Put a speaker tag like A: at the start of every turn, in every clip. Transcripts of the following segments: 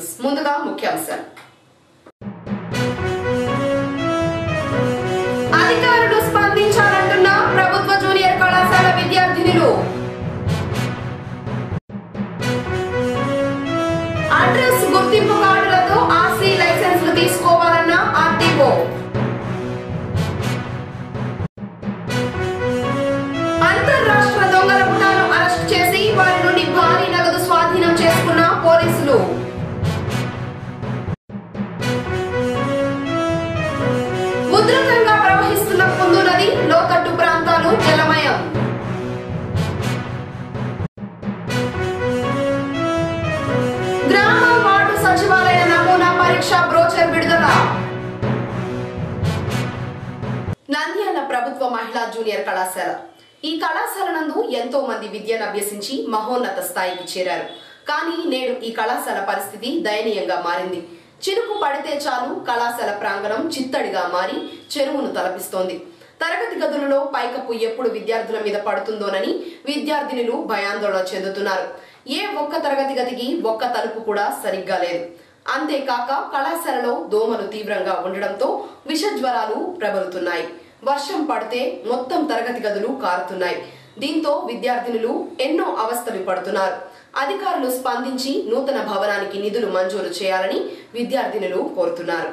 A: ముందుగా ముఖ్యాంశాలు అధికారులు స్పందించాలంటున్న ప్రభుత్వ జూనియర్ కళాశాల విద్యార్థినులు అడ్రస్ గుర్తింపు కార్డులతో ఆర్సీ లైసెన్సులు తీసుకోవాలన్న ఆర్టీఓ అంతర్రాష్ట్ర దొంగల ముఠాను అరెస్ట్ చేసి వారి నుండి భారీ నగదు స్వాధీనం చేసుకున్న పోలీసులు ఉధృతంగా ప్రవహిస్తున్న కుందు నది లోతట్టు ప్రాంతాలు జలమయం గ్రామ వార్డు సచివాలయ నమూనా పరీక్ష బ్రోచర్ విడుదల నంద్యాల ప్రభుత్వ మహిళా జూనియర్ కళాశాల ఈ కళాశాల నందు ఎంతో మంది విద్యను అభ్యసించి మహోన్నత స్థాయికి చేరారు కానీ నేడు ఈ కళాశాల పరిస్థితి దయనీయంగా మారింది చినుకు పడితే చాలు కళాశాల ప్రాంగణం చిత్తడిగా మారి చెరువును తలపిస్తోంది తరగతి గదులలో పైకప్పు ఎప్పుడు విద్యార్థుల మీద పడుతుందోనని విద్యార్థినులు భయాందోళన చెందుతున్నారు ఏ ఒక్క తరగతి గదికి ఒక్క తలుపు కూడా సరిగ్గా లేదు అంతేకాక కళాశాలలో దోమలు తీవ్రంగా ఉండడంతో విష జ్వరాలు ప్రబలుతున్నాయి వర్షం పడితే మొత్తం తరగతి గదులు కారుతున్నాయి దీంతో విద్యార్థినులు ఎన్నో అవస్థలు పడుతున్నారు అధికారులు స్పందించి నూతన భవనానికి నిధులు మంజూరు చేయాలని విద్యార్థినులు కోరుతున్నారు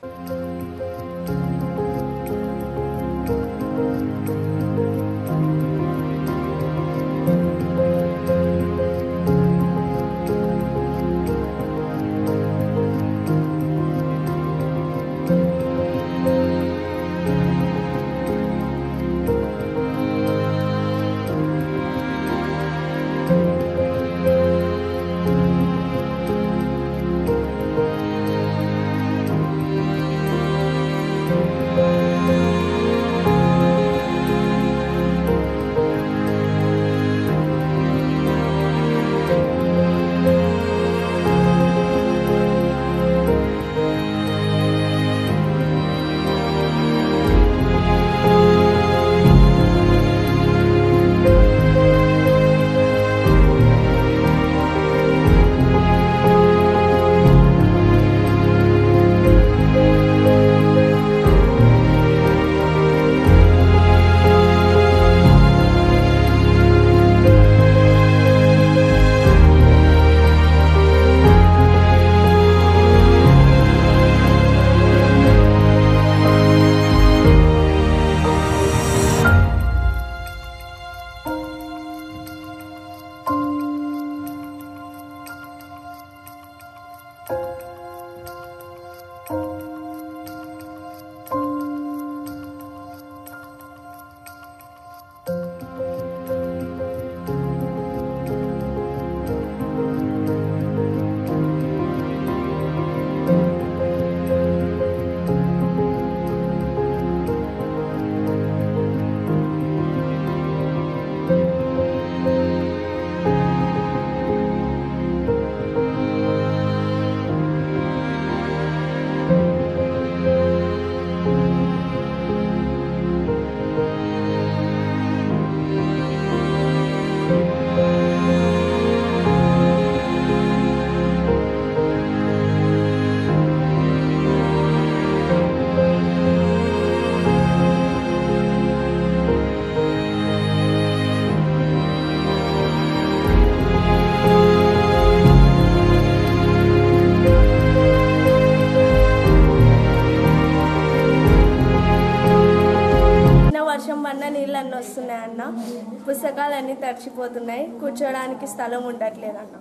B: నిన్న వర్షం పడిన నీళ్ళు అన్నీ వస్తున్నాయి అన్న పుస్తకాలన్నీ తడిచిపోతున్నాయి కూర్చోడానికి స్థలం ఉండట్లేదు అన్న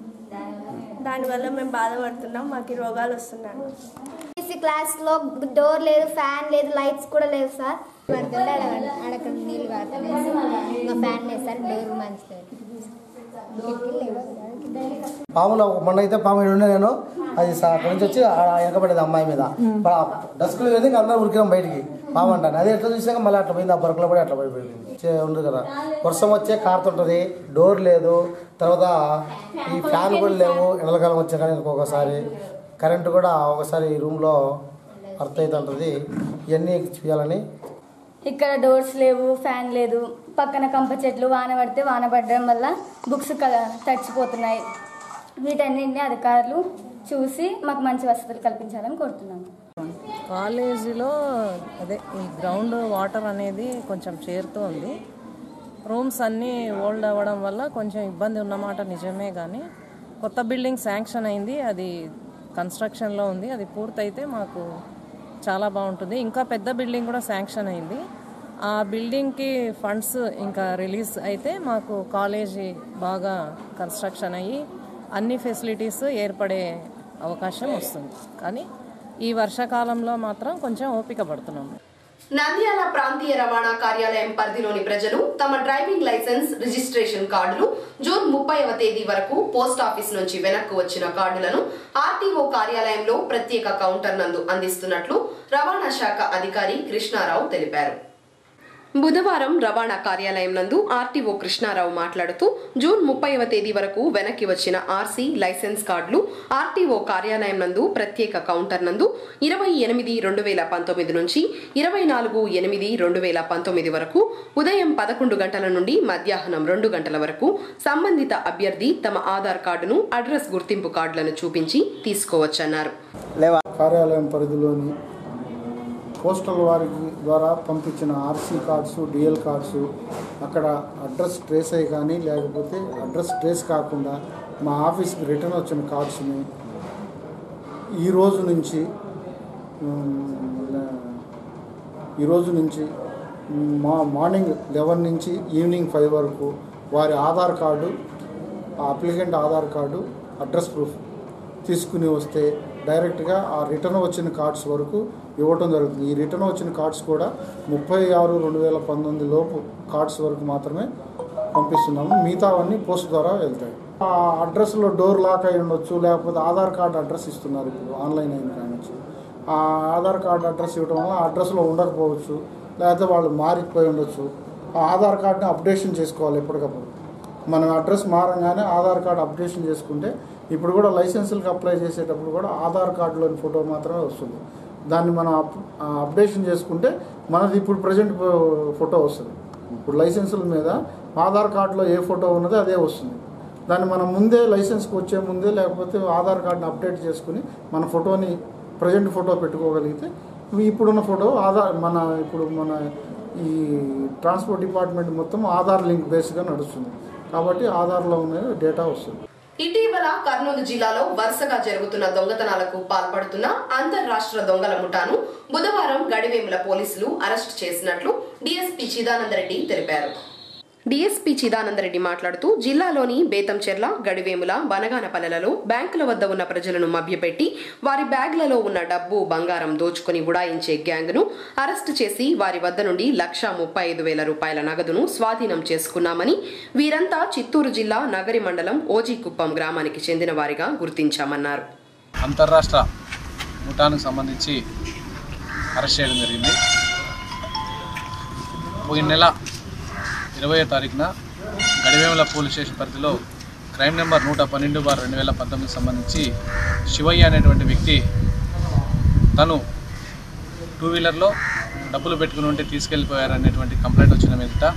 B: దానివల్ల మేము బాధపడుతున్నాం మాకు ఈ రోగాలు వస్తున్నాయి అన్న.
C: ఈసీ క్లాస్లో డోర్ లేదు ఫ్యాన్ లేదు లైట్స్ కూడా లేవు సార్
D: పడుతుంటే అక్కడ అక్కడ నీళ్ళు కారుతున్నాయి ఇంకా ఫ్యాన్ లేదు సార్ డోర్ మంచిది
E: పాములో మొన్న అయితే పాము ఈడ ఉండే నేను అది సా- అక్కడి నుంచి వచ్చి ఆడ ఎగబడేది అమ్మాయి మీద డస్క్ వెళ్ళి ఇంకా అందరం ఉరికినాం బయటికి పాము అంటాను అది ఎట్లా చూసాక మళ్ళీ అట్లా పోయింది ఆ బొరకలో పడి అట్లా పడిపోయింది చే- ఉంది కదా వర్షం వచ్చే కారుతుంటుంది డోర్ లేదు తర్వాత ఈ ఫ్యాన్ కూడా లేవు ఎండలకాలం వచ్చే కానీ ఒక్కొక్కసారి కరెంటు కూడా ఒకసారి ఈ రూమ్లో అర్థం అవుతుంటుంది ఇవన్నీ చేయాలని
F: ఇక్కడ డోర్స్ లేవు ఫ్యాన్ లేదు పక్కన కంప చెట్లు వాన పడితే వాన పడడం వల్ల బుక్స్ క- తడిచిపోతున్నాయి వీటన్నింటినీ అధికారులు చూసి మాకు మంచి వసతులు కల్పించాలని కోరుతున్నాను
G: కాలేజీలో అదే ఈ గ్రౌండ్ వాటర్ అనేది కొంచెం చేరుతూ ఉంది రూమ్స్ అన్నీ ఓల్డ్ అవ్వడం వల్ల కొంచెం ఇబ్బంది ఉన్నమాట నిజమే కానీ కొత్త బిల్డింగ్ శాంక్షన్ అయింది అది కన్స్ట్రక్షన్లో ఉంది అది పూర్తయితే మాకు చాలా బాగుంటుంది ఇంకా పెద్ద బిల్డింగ్ కూడా శాంక్షన్ అయింది ఆ బిల్డింగ్కి ఫండ్స్ ఇంకా రిలీజ్ అయితే మాకు కాలేజీ బాగా కన్స్ట్రక్షన్ అయ్యి అన్ని ఫెసిలిటీస్ ఏర్పడే అవకాశం వస్తుంది కానీ ఈ వర్షాకాలంలో మాత్రం కొంచెం ఓపిక పడుతున్నాము
A: నంద్యాల ప్రాంతీయ రవాణా కార్యాలయం పరిధిలోని ప్రజలు తమ డ్రైవింగ్ లైసెన్స్ రిజిస్ట్రేషన్ కార్డులు జూన్ ముప్పైవ తేదీ వరకు పోస్ట్ ఆఫీస్ నుంచి వెనక్కు వచ్చిన కార్డులను ఆర్టీఓ కార్యాలయంలో ప్రత్యేక కౌంటర్ నందు అందిస్తున్నట్లు రవాణా శాఖ అధికారి కృష్ణారావు తెలిపారు బుధవారం రవాణా కార్యాలయం నందు ఆర్టీఓ కృష్ణారావు మాట్లాడుతూ జూన్ ముప్పైవ తేదీ వరకు వెనక్కి వచ్చిన ఆర్సీ లైసెన్స్ కార్డులు ఆర్టీఓ కార్యాలయం నందు ప్రత్యేక కౌంటర్ నందు ఇరవై ఎనిమిది రెండు వేల పంతొమ్మిది నుంచి ఇరవై నాలుగు ఎనిమిది రెండు వేల పంతొమ్మిది వరకు ఉదయం పదకొండు గంటల నుండి మధ్యాహ్నం రెండు గంటల వరకు సంబంధిత అభ్యర్థి తమ ఆధార్ కార్డును అడ్రస్ గుర్తింపు కార్డులను చూపించి తీసుకోవచ్చన్నారు
H: కార్యాలయం పరిధిలోని పోస్టల్ వారికి ద్వారా పంపించిన ఆర్సీ కార్డ్స్ డిఎల్ కార్డ్స్ అక్కడ అడ్రస్ ట్రేస్ అయ్యి కానీ లేకపోతే అడ్రస్ ట్రేస్ కాకుండా మా ఆఫీస్కి రిటర్న్ వచ్చిన కార్డ్స్ని ఈ రోజు నుంచి ఉమ్, ఈ రోజు నుంచి మా మార్నింగ్ లెవెన్ నుంచి ఈవినింగ్ ఫైవ్ వరకు వారి ఆధార్ కార్డు ఆ applicant Aadhaar card address proof తీసుకుని వస్తే డైరెక్ట్గా ఆ రిటర్న్ వచ్చిన కార్డ్స్ వరకు ఇవ్వటం జరుగుతుంది ఈ రిటర్న్ వచ్చిన కార్డ్స్ కూడా ముప్పై ఆరు రెండు వేల పంతొమ్మిది లోపు కార్డ్స్ వరకు మాత్రమే పంపిస్తున్నాము మిగతావన్నీ పోస్ట్ ద్వారా వెళ్తాయి ఆ అడ్రస్లో డోర్ లాక్ అయి ఉండొచ్చు లేకపోతే ఆధార్ కార్డు అడ్రస్ ఇస్తున్నారు ఇప్పుడు ఆన్లైన్ అయిన కావచ్చు ఆ ఆధార్ కార్డు అడ్రస్ ఇవ్వడం వల్ల ఆ అడ్రస్లో ఉండకపోవచ్చు లేకపోతే వాళ్ళు మారిపోయి ఉండొచ్చు ఆ ఆధార్ కార్డుని అప్డేషన్ చేసుకోవాలి ఎప్పటికప్పుడు మనం అడ్రస్ మారంగానే ఆధార్ కార్డు అప్డేషన్ చేసుకుంటే ఇప్పుడు కూడా లైసెన్సులకు అప్లై చేసేటప్పుడు కూడా ఆధార్ కార్డులోని ఫోటో మాత్రమే వస్తుంది దాన్ని మనం అప్ ఆ అప్డేషన్ చేసుకుంటే మనది ఇప్పుడు ప్రజెంట్ ఫోటో వస్తుంది ఇప్పుడు లైసెన్సుల మీద ఆధార్ కార్డులో ఏ ఫోటో ఉన్నదో అదే వస్తుంది దాన్ని మనం ముందే లైసెన్స్కి వచ్చే ముందే లేకపోతే ఆధార్ కార్డుని అప్డేట్ చేసుకుని మన ఫోటోని ప్రజెంట్ ఫోటో పెట్టుకోగలిగితే ఇప్పుడున్న ఫోటో ఆధార్ మన ఇప్పుడు మన ఈ ట్రాన్స్పోర్ట్ డిపార్ట్మెంట్ మొత్తం ఆధార్ లింక్ బేస్గా నడుస్తుంది కాబట్టి ఆధార్లో ఉన్న డేటా వస్తుంది
A: ఇటీవల కర్నూలు జిల్లాలో వరుసగా జరుగుతున్న దొంగతనాలకు పాల్పడుతున్న అంతర్రాష్ట్ర దొంగల ముఠాను బుధవారం గడివేముల పోలీసులు అరెస్ట్ చేసినట్లు డీఎస్పీ చిదానందరెడ్డి తెలిపారు డీఎస్పీ చిదానందరెడ్డి మాట్లాడుతూ జిల్లాలోని బేతంచెర్ల గడివేముల బనగానపల్లెలలో బ్యాంకుల వద్ద ఉన్న ప్రజలను మభ్యపెట్టి వారి బ్యాగ్లలో ఉన్న డబ్బు బంగారం దోచుకుని ఉడాయించే గ్యాంగ్ను అరెస్టు చేసి వారి వద్ద నుండి లక్షా ముప్పై ఐదు వేల రూపాయల నగదును స్వాధీనం చేసుకున్నామని వీరంతా చిత్తూరు జిల్లా నగరి మండలం ఓజీకుప్పం గ్రామానికి చెందిన వారిగా గుర్తించామన్నారు
I: అంతర్రాష్ట్ర ముఠానికి సంబంధించి అరెస్ట్ చేయడం జరిగింది పోయిన నెల ఇరవై తారీఖున గడివేముల పోలీస్ స్టేషన్ పరిధిలో క్రైమ్ నెంబర్ నూట పన్నెండు బార్ రెండు వేల పంతొమ్మిదికి సంబంధించి శివయ్య అనేటువంటి వ్యక్తి తను టూ వీలర్లో డబ్బులు పెట్టుకుని ఉంటే తీసుకెళ్ళిపోయారనేటువంటి కంప్లైంట్ వచ్చిన మీదట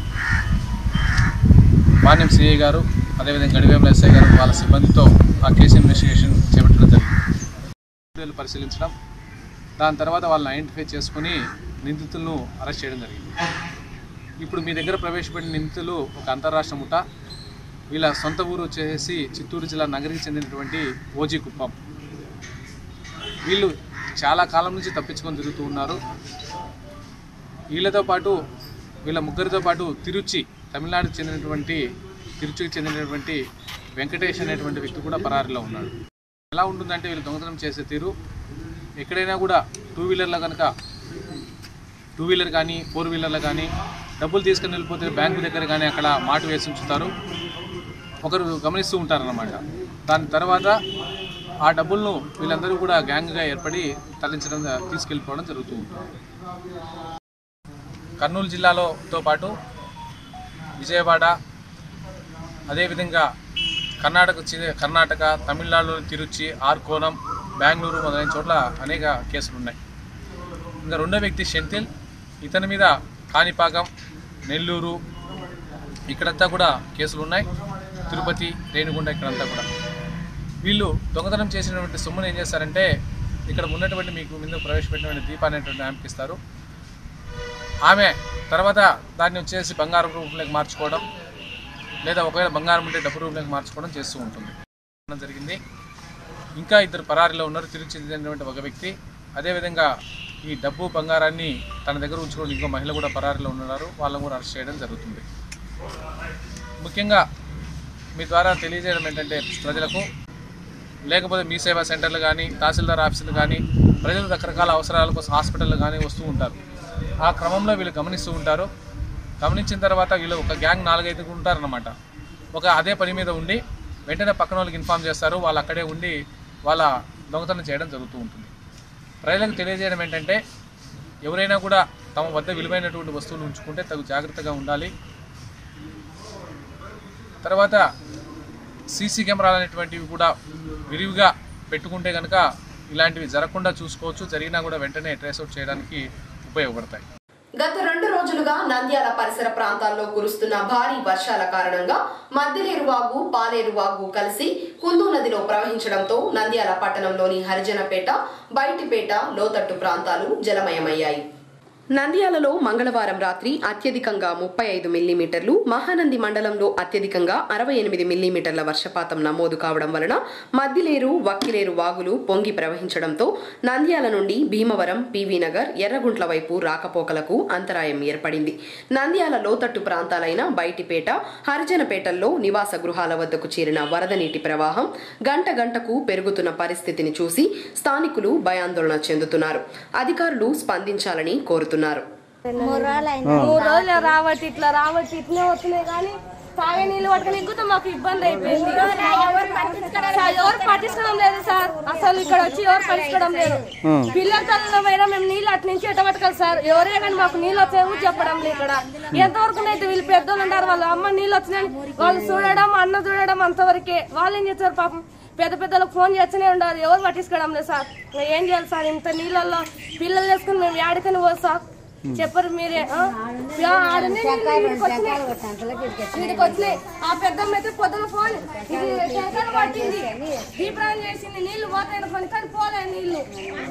I: పాణ్యం సిఐ గారు అదేవిధంగా గడివేముల ఎస్ఐ గారు వాళ్ళ సిబ్బందితో ఆ కేసు ఇన్వెస్టిగేషన్ చేపట్టడం జరిగింది వీడియోలు పరిశీలించడం దాని తర్వాత వాళ్ళని ఐడెంటిఫై చేసుకుని నిందితులను అరెస్ట్ చేయడం జరిగింది ఇప్పుడు మీ దగ్గర ప్రవేశపెట్టిన నిందితులు ఒక అంతర్రాష్ట్ర ముఠ వీళ్ళ సొంత ఊరు వచ్చేసి చిత్తూరు జిల్లా నగరికి చెందినటువంటి ఓజీ కుప్పం వీళ్ళు చాలా కాలం నుంచి తప్పించుకొని తిరుగుతూ ఉన్నారు వీళ్ళతో పాటు వీళ్ళ ముగ్గురితో పాటు తిరుచి తమిళనాడుకు చెందినటువంటి తిరుచికి చెందినటువంటి వెంకటేష్ అనేటువంటి వ్యక్తి కూడా పరారీలో ఉన్నాడు ఎలా ఉంటుందంటే వీళ్ళు దొంగతనం చేసే తీరు ఎక్కడైనా కూడా టూ వీలర్లో కనుక టూ వీలర్ కానీ ఫోర్ వీలర్లో కానీ డబ్బులు తీసుకుని వెళ్ళిపోతే బ్యాంకు దగ్గర కానీ అక్కడ మాటు వేసి ఉంచుతారు ఒకరు గమనిస్తూ ఉంటారన్నమాట దాని తర్వాత ఆ డబ్బులను వీళ్ళందరూ కూడా గ్యాంగ్గా ఏర్పడి తరలించడం తీసుకెళ్ళిపోవడం జరుగుతూ ఉంటుంది కర్నూలు జిల్లాలోతో పాటు విజయవాడ అదేవిధంగా కర్ణాటక చి- కర్ణాటక తమిళనాడులోని తిరుచి ఆర్కోనం బెంగళూరు మొదలైన చోట్ల అనేక కేసులు ఉన్నాయి ఇంకా రెండో వ్యక్తి షెంతిల్ ఇతని మీద కాణిపాకం నెల్లూరు ఇక్కడంతా కూడా కేసులు ఉన్నాయి తిరుపతి రేణిగుంట ఇక్కడంతా కూడా వీళ్ళు దొంగతనం చేసినటువంటి సొమ్మును ఏం చేస్తారంటే ఇక్కడ ఉన్నటువంటి మీకు ముందు ప్రవేశపెట్టినటువంటి దీప అనేటువంటి ర్యాంప్కి ఇస్తారు ఆమె తర్వాత దాన్ని వచ్చేసి బంగారం రూపంలోకి మార్చుకోవడం లేదా ఒకవేళ బంగారం ఉంటే డబ్బు రూపంలోకి మార్చుకోవడం చేస్తూ ఉంటుంది చేయడం జరిగింది ఇంకా ఇద్దరు పరారీలో ఉన్నారు తిరిగి చెందినటువంటి ఒక వ్యక్తి అదేవిధంగా ఈ డబ్బు బంగారాన్ని తన దగ్గర ఉంచుకుని ఇంకో మహిళ కూడా పరారీలో ఉన్నారు వాళ్ళని కూడా అరెస్ట్ చేయడం జరుగుతుంది ముఖ్యంగా మీ ద్వారా తెలియజేయడం ఏంటంటే ప్రజలకు లేకపోతే మీ సేవా సెంటర్లు కానీ తహసీల్దార్ ఆఫీసులు కానీ ప్రజలు రకరకాల అవసరాల కోసం హాస్పిటల్ కానీ వస్తూ ఉంటారు ఆ క్రమంలో వీళ్ళు గమనిస్తూ ఉంటారు గమనించిన తర్వాత వీళ్ళు ఒక గ్యాంగ్ నాలుగైదు ఉంటారన్నమాట ఒక అదే పని మీద ఉండి వెంటనే పక్కన వాళ్ళకి ఇన్ఫామ్ చేస్తారు వాళ్ళు అక్కడే ఉండి వాళ్ళ దొంగతనం చేయడం జరుగుతూ ఉంటుంది ప్రజలకు తెలియజేయడం ఏంటంటే ఎవరైనా కూడా తమ వద్ద విలువైనటువంటి వస్తువులు ఉంచుకుంటే తగు జాగ్రత్తగా ఉండాలి తర్వాత సీసీ కెమెరాలు అనేటువంటివి కూడా విరివిగా పెట్టుకుంటే కనుక ఇలాంటివి జరగకుండా చూసుకోవచ్చు జరిగినా కూడా వెంటనే ట్రేస్ అవుట్ చేయడానికి ఉపయోగపడతాయి
A: గత రెండు రోజులుగా నంద్యాల పరిసర ప్రాంతాల్లో కురుస్తున్న భారీ వర్షాల కారణంగా మద్దిలేరు వాగు పాలేరు వాగు కలిసి కుందు నదిలో ప్రవహించడంతో నంద్యాల పట్టణంలోని హరిజనపేట బయటిపేట లోతట్టు ప్రాంతాలు జలమయమయ్యాయి నంద్యాలలో మంగళవారం రాత్రి అత్యధికంగా ముప్పై ఐదు మిల్లీమీటర్లు మహానంది మండలంలో అత్యధికంగా అరవై ఎనిమిది మిల్లీమీటర్ల వర్షపాతం నమోదు కావడం వలన మద్దిలేరు వక్కిలేరు వాగులు పొంగి ప్రవహించడంతో నంద్యాల నుండి భీమవరం పివి నగర్ ఎర్రగుంట్ల వైపు రాకపోకలకు అంతరాయం ఏర్పడింది నంద్యాల లోతట్టు ప్రాంతాలైన బయటిపేట హరిజనపేటల్లో నివాస గృహాల వద్దకు చేరిన వరద నీటి ప్రవాహం గంట గంటకు పెరుగుతున్న పరిస్థితిని చూసి స్థానికులు భయాందోళన చెందుతున్నారు అధికారులు స్పందించాలని కోరుతున్నారు
B: మూడు రోజులు రావట్టి ఇట్లా రావట్టి ఇట్లే వస్తున్నాయి కానీ తాగే నీళ్ళు పట్టుకుని కూడా మాకు ఇబ్బంది అయిపోయింది సార్, ఎవరు పట్టించడం లేదు సార్ అసలు ఇక్కడ వచ్చి ఎవరు పట్టించడం లేదు పిల్లలతో పోయినా మేము నీళ్ళు అటు నుంచి ఎట పట్టుకోవాలి సార్ ఎవరే కానీ మాకు నీళ్ళు వచ్చాయి చెప్పడం లేదు ఇక్కడ ఎంతవరకు అయితే వీళ్ళు పెద్దోళ్ళు ఉంటారు వాళ్ళ అమ్మ నీళ్ళు వచ్చినాయని వాళ్ళు చూడడం అన్న చూడడం అంతవరకే వాళ్ళు ఏం చేస్తారు పాపం పెద్ద పెద్దలకు ఫోన్ చేస్తూనే ఉండాలి ఎవరు పట్టించుకోవడం లేదు సార్ ఇంకా ఏం చేయాలి సార్ ఇంత నీళ్ళల్లో పిల్లలు చేసుకుని మేము ఏడుకని పోదు సార్ చెప్పరు మీరే ఆ? ఆ, ఆడనే నీళ్ళు వీడికి వచ్చినాయి. వీడికి వచ్చినాయి ఆ పెద్దమ్మ అయితే పొద్దున ఫోన్ ఇది శంకర్ పట్టింది దీపారాయణ చేసింది నీళ్లు పోతాయి అనుకోని కానీ పోలే నీళ్లు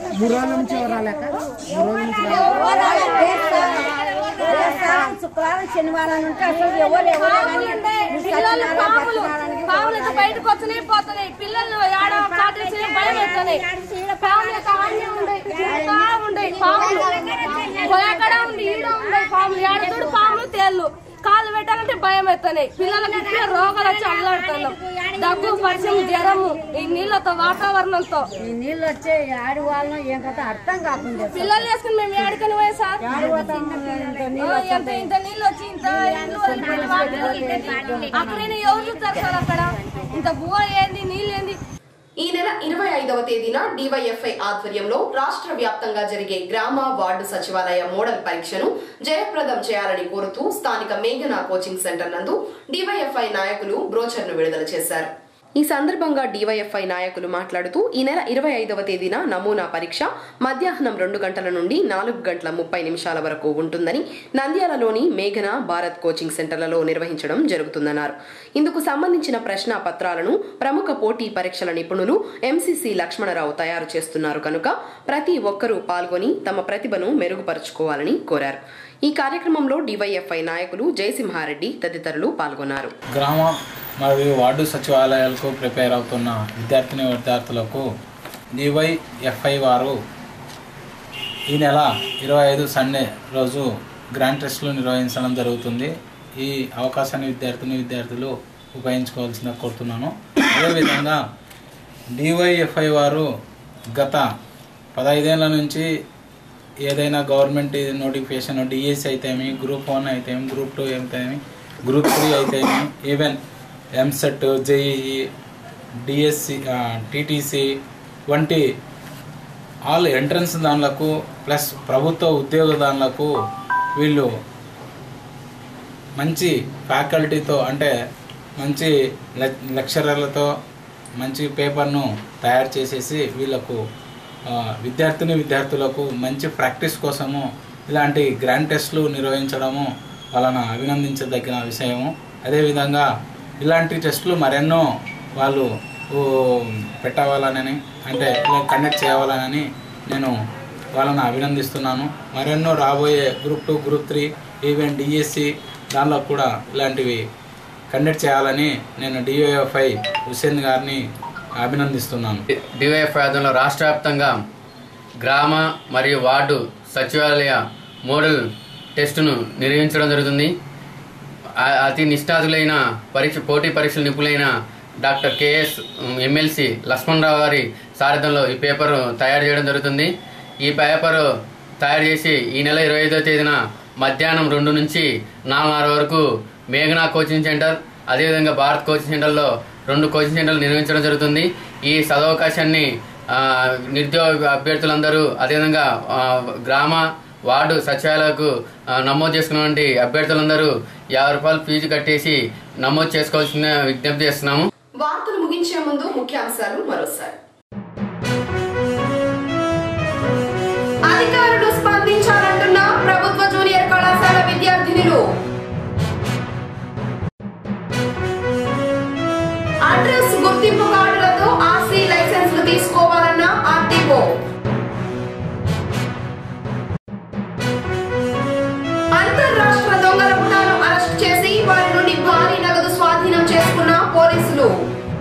D: శుక్రవారం శనివారం ఉంటే అసలు ఎవరు
B: పాములు ఉండే, పిల్లలు పాములు పాములతో బయటకు వస్తున్నాయి పోతున్నాయి పిల్లలు ఆడ కాటేసి భయం అవుతున్నాయి పాములు యొక్క అన్నీ ఉన్నాయి ఇంకా ఉన్నాయి పాములు ఎక్కడ ఉంది ఈడ ఉన్నాయి పాములు ఆడ చూడు పాములు తేళ్ళు కాళ్ళు పెట్టాలంటే భయం అవుతున్నాయి పిల్లలకి ఇప్పుడే రోగాలు వచ్చి అల్లాడుతున్నాం దగ్గు పరిచయం జ్వరము ఈ నీళ్ళతో వాతావరణంతో
D: ఈ నీళ్ళు వచ్చే ఆడి వాళ్ళను ఏం కథ అర్థం కాకుండా
B: పిల్లలు వేసుకుని మేము ఏడుకని పోయి సార్ ఆ, ఎంత ఇంత నీళ్ళు వచ్చి ఇంత ఇల్లు వదిలిపెట్టి వాటిలో వదిలిపెట్టి అక్కడైనా ఎవరు చూస్తారు సార్ అక్కడ ఇంత బువ్వ ఏంది నీళ్ళు ఏంది
A: ఈ నెల ఇరవై ఐదవ తేదీన డివైఎఫ్ఐ ఆధ్వర్యంలో రాష్ట్ర వ్యాప్తంగా జరిగే గ్రామ వార్డు సచివాలయ మోడల్ పరీక్షను జయప్రదం చేయాలని కోరుతూ స్థానిక మేఘనా కోచింగ్ సెంటర్ నందు డివైఎఫ్ఐ నాయకులు బ్రోచర్ను విడుదల చేశారు ఈ సందర్భంగా డివైఎఫ్ఐ నాయకులు మాట్లాడుతూ ఈ నెల ఇరవై ఐదవ తేదీన నమూనా పరీక్ష మధ్యాహ్నం రెండు గంటల నుండి నాలుగు గంటల ముప్పై నిమిషాల వరకు ఉంటుందని నంద్యాలలోని మేఘన భారత్ కోచింగ్ సెంటర్లలో నిర్వహించడం జరుగుతుందన్నారు ఇందుకు సంబంధించిన ప్రశ్న పత్రాలను ప్రముఖ పోటీ పరీక్షల నిపుణులు ఎంసీసీ లక్ష్మణరావు తయారు చేస్తున్నారు కనుక ప్రతి ఒక్కరూ పాల్గొని తమ ప్రతిభను మెరుగుపరుచుకోవాలని కోరారు ఈ కార్యక్రమంలో డివైఎఫ్ఐ నాయకులు జయసింహారెడ్డి తదితరులు పాల్గొన్నారు
J: గ్రామ మరియు వార్డు సచివాలయాలకు ప్రిపేర్ అవుతున్న విద్యార్థిని విద్యార్థులకు డివైఎఫ్ఐ వారు ఈ నెల ఇరవై ఐదు సండే రోజు గ్రాండ్ టెస్టులు నిర్వహించడం జరుగుతుంది ఈ అవకాశాన్ని విద్యార్థిని విద్యార్థులు ఉపయోగించుకోవాల్సిందిగా కోరుతున్నాను అదేవిధంగా డివైఎఫ్ఐ వారు గత పదహైదేళ్ల నుంచి ఏదైనా గవర్నమెంట్ నోటిఫికేషన్ డిఎస్సి అయితేమి గ్రూప్ వన్ అయితేమి గ్రూప్ టూ అయితేమి గ్రూప్ త్రీ అయితేమి even EAMCET JEE DSC TTC వంటి ఆల్ ఎంట్రన్స్ దానిలకు ప్లస్ ప్రభుత్వ ఉద్యోగ దానిలకు వీళ్ళు మంచి ఫ్యాకల్టీతో అంటే మంచి లెక్ లెక్చరర్లతో మంచి పేపర్ను తయారు చేసేసి వీళ్ళకు ఆ, విద్యార్థిని విద్యార్థులకు మంచి ప్రాక్టీస్ కోసము ఇలాంటి గ్రాండ్ టెస్ట్లు నిర్వహించడము వలన అభినందించదగిన విషయము అదేవిధంగా ఇలాంటి టెస్టులు మరెన్నో వాళ్ళు ఓ, పెట్టవాలని అంటే ఇలా కండక్ట్ చేయాలని నేను వాళ్ళని అభినందిస్తున్నాను మరెన్నో రాబోయే group two group three even DSC దానిలో కూడా ఇలాంటివి కండక్ట్ చేయాలని నేను డిఓఎఫ్ఐ హుసేన్ గారిని అభినందిస్తున్నాను
K: డివైఎఫ్ ఆధ్వర్యంలో రాష్ట్ర వ్యాప్తంగా గ్రామ మరియు వార్డు సచివాలయ మోడల్ టెస్టును నిర్వహించడం జరుగుతుంది ఆ- అతి నిష్ణాతులైన పరీక్ష పోటీ పరీక్షలు నిపుణులైన డాక్టర్ కేఎస్ ఎమ్మెల్సీ లక్ష్మణరావు గారి సారథ్యంలో ఈ పేపర్ తయారు చేయడం జరుగుతుంది ఈ పేపర్ తయారు చేసి ఈ నెల ఇరవై ఐదో తేదీన మధ్యాహ్నం రెండు నుంచి నాలుగున్నర వరకు మేఘనా కోచింగ్ సెంటర్ అదేవిధంగా భారత్ కోచింగ్ సెంటర్లో రెండు కోచింగ్ సెంటర్లు నిర్వహించడం జరుగుతుంది ఈ సదవకాశాన్ని ఆ, నిరుద్యోగ అభ్యర్థులందరూ అదేవిధంగా ఆ, గ్రామ వార్డు సచివాలయాలకు ఆ, నమోదు చేసుకున్నటువంటి అభ్యర్థులందరూ యాభై రూపాయలు ఫీజు కట్టేసి నమోదు చేసుకోవాల్సిన విజ్ఞప్తి చేస్తున్నాము
A: వార్తలు ముగించే ముందు ముఖ్యాంశాలు మరోసారి అధికారులు స్పందించాలంటున్న ప్రభుత్వ జూనియర్ కళాశాల విద్యార్థినులు అడ్రస్ గుర్తింపు కార్డులతో ఆర్సీ లైసెన్సులు తీసుకోవాలన్న ఆర్టీఓ అంతర్రాష్ట్ర దొంగల ముఠాను అరెస్ట్ చేసి వారి నుండి భారీ నగదు స్వాధీనం చేసుకున్న పోలీసులు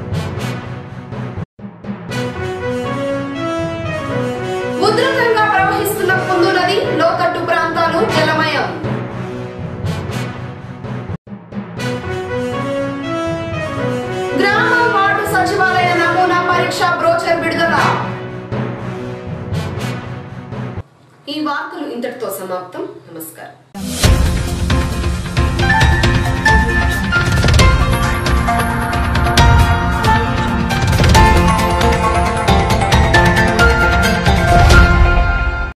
A: ఉధృతంగా ప్రవహిస్తున్న కుందు నది లోతట్టు ప్రాంతాలు జలమయం గ్రామ వార్డు సచివాలయ నమూనా పరీక్ష బ్రోచర్ విడుదల ఈ వార్తలు ఇంతటితో సమాప్తం నమస్కారం